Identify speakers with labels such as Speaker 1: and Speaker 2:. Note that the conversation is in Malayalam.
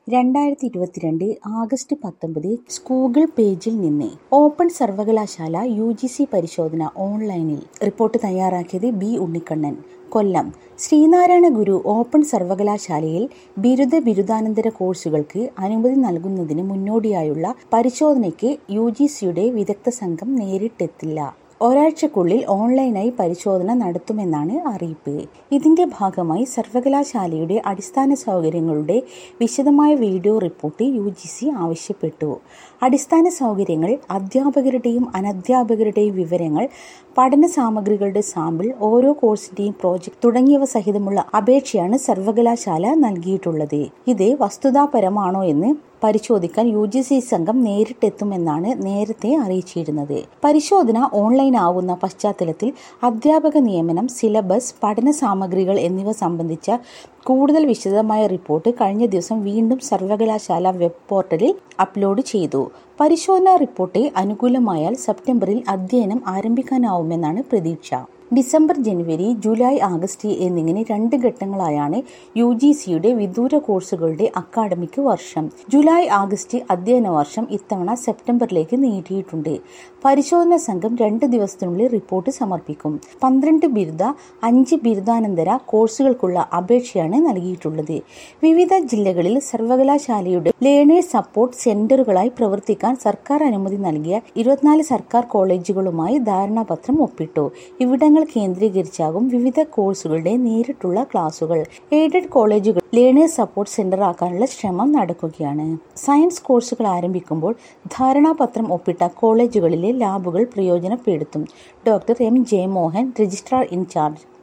Speaker 1: രണ്ടായിരത്തി ഇരുപത്തിരണ്ട് ആഗസ്റ്റ് പത്തൊമ്പത് സ്കൂഗിൾ പേജിൽ നിന്ന് ഓപ്പൺ സർവകലാശാല യു ജി സി പരിശോധന ഓൺലൈനിൽ റിപ്പോർട്ട് തയ്യാറാക്കിയത് ബി ഉണ്ണിക്കണ്ണൻ കൊല്ലം ശ്രീനാരായണ ഗുരു ഓപ്പൺ സർവകലാശാലയിൽ ബിരുദ ബിരുദാനന്തര കോഴ്സുകൾക്ക് അനുമതി നൽകുന്നതിന് മുന്നോടിയായുള്ള പരിശോധനയ്ക്ക് യു ജി സിയുടെ വിദഗ്ധ സംഘം നേരിട്ടെത്തില്ല ഒരാഴ്ചക്കുള്ളിൽ ഓൺലൈനായി പരിശോധന നടത്തുമെന്നാണ് അറിയിപ്പ് ഇതിന്റെ ഭാഗമായി സർവകലാശാലയുടെ അടിസ്ഥാന സൗകര്യങ്ങളുടെ വിശദമായ video report U G C ആവശ്യപ്പെട്ടു അടിസ്ഥാന സൗകര്യങ്ങൾ അധ്യാപകരുടെയും അനധ്യാപകരുടെയും വിവരങ്ങൾ പഠന സാമഗ്രികളുടെ സാമ്പിൾ ഓരോ കോഴ്സിന്റെയും പ്രോജക്ട് തുടങ്ങിയവ സഹിതമുള്ള അപേക്ഷയാണ് സർവകലാശാല നൽകിയിട്ടുള്ളത് ഇത് വസ്തുതാപരമാണോ എന്ന് പരിശോധിക്കാൻ യു ജി സി സംഘം നേരിട്ടെത്തുമെന്നാണ് നേരത്തെ അറിയിച്ചിരുന്നത് പരിശോധന ഓൺലൈൻ ആവുന്ന പശ്ചാത്തലത്തിൽ അധ്യാപക നിയമനം സിലബസ് പഠന സാമഗ്രികൾ എന്നിവ സംബന്ധിച്ച കൂടുതൽ വിശദമായ റിപ്പോർട്ട് കഴിഞ്ഞ ദിവസം വീണ്ടും സർവകലാശാല വെബ് പോർട്ടലിൽ അപ്ലോഡ് ചെയ്തു പരിശോധനാ റിപ്പോർട്ട് അനുകൂലമായാൽ സെപ്റ്റംബറിൽ അധ്യയനം ആരംഭിക്കാനാവുമെന്നാണ് പ്രതീക്ഷ ഡിസംബർ ജനുവരി ജൂലൈ ആഗസ്റ്റ് എന്നിങ്ങനെ രണ്ട് ഘട്ടങ്ങളായാണ് യു ജി സിയുടെ വിദൂര കോഴ്സുകളുടെ അക്കാഡമിക് വർഷം ജൂലൈ ആഗസ്റ്റ് അധ്യയന വർഷം ഇത്തവണ സെപ്റ്റംബറിലേക്ക് നീട്ടിയിട്ടുണ്ട് പരിശോധന സംഘം രണ്ട് ദിവസത്തിനുള്ളിൽ റിപ്പോർട്ട് സമർപ്പിക്കും പന്ത്രണ്ട് ബിരുദ അഞ്ച് ബിരുദാനന്തര കോഴ്സുകൾക്കുള്ള അപേക്ഷയാണ് നൽകിയിട്ടുള്ളത് വിവിധ ജില്ലകളിൽ സർവകലാശാലയുടെ ലേണേഴ്സ് സപ്പോർട്ട് സെന്ററുകളായി പ്രവർത്തിക്കാൻ സർക്കാർ അനുമതി നൽകിയ ഇരുപത്തിനാല് സർക്കാർ കോളേജുകളുമായി ധാരണാപത്രം ഒപ്പിട്ടു ഇവിടങ്ങൾ കേന്ദ്രീകരിച്ചാകും വിവിധ കോഴ്സുകളുടെ നേരിട്ടുള്ള ക്ലാസുകൾ എയ്ഡഡ് കോളേജുകൾ ലേണേഴ്സ് സപ്പോർട്ട് സെന്റർ ആക്കാനുള്ള ശ്രമം നടക്കുകയാണ് സയൻസ് കോഴ്സുകൾ ആരംഭിക്കുമ്പോൾ ധാരണാപത്രം ഒപ്പിട്ട കോളേജുകളിലെ ലാബുകൾ പ്രയോജനപ്പെടുത്തും doctor M Jayamohan registrar in charge